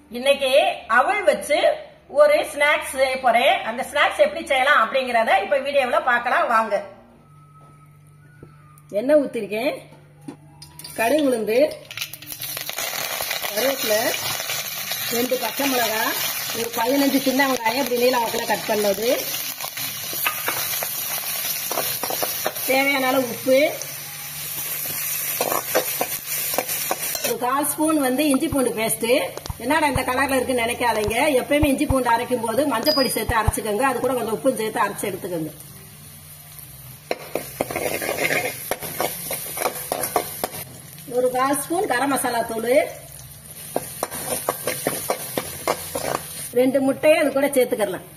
இன்னைக்கு அவள் வச்சு ஒரு ஸ்நாக்ஸ் செய்ய போறேன் அந்த ஸ்நாக்ஸ் எப்படி செய்யலாம் அப்படிங்கறத இப்ப வீடியோவுல பார்க்கலாம் வாங்க எண்ணெய் ஊத்திருக்கேன் கடுகு உளுந்து கருவேப்பிலை ரெண்டு பச்சை மிளகாய் ஒரு பதினஞ்சு சின்ன வெங்காயம் இப்படி நீளம் வாக்கில் கட் பண்ணது தேவையான அளவு உப்பு ஒரு கால் ஸ்பூன் வந்து இஞ்சி பூண்டு பேஸ்ட் என்னடா இந்த கலர்ல இருக்குன்னு நினைக்காதீங்க எப்பயுமே இஞ்சி பூண்டு அரைக்கும் போது மஞ்சப்பொடி சேர்த்து அரைச்சுக்கோங்க அது கூட கொஞ்சம் உப்பும் சேர்த்து அரைச்சு எடுத்துக்கோங்க ஒரு கால் ஸ்பூன் கரம் மசாலா தூள் ரெண்டு முட்டையை அது கூட சேர்த்துக்கலாம்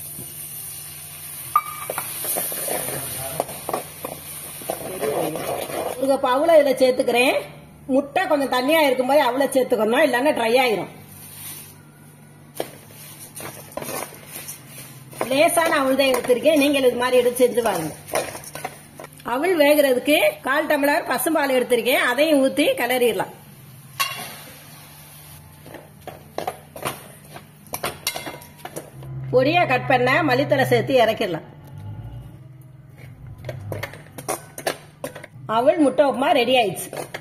ஒரு கப் அவ்வளோ இதில் சேர்த்துக்கிறேன் முட்டை கொஞ்சம் தண்ணியா இருக்கும்போது அவ்வளோ சேர்த்துக்கணும் இல்லைன்னா ட்ரை ஆயிரும் லேசான அவள் தான் எடுத்திருக்கேன் நீங்கள் இது மாதிரி எடுத்து செஞ்சு பாருங்க அவள் வேகிறதுக்கு கால் டம்ளர் பசும்பால் எடுத்திருக்கேன் அதையும் ஊற்றி கிளறிடலாம் பொடியா கட் பண்ண மல்லித்தலை சேர்த்து இறக்கிடலாம் அவள் முட்டை உப்புமா ரெடி ஆயிடுச்சு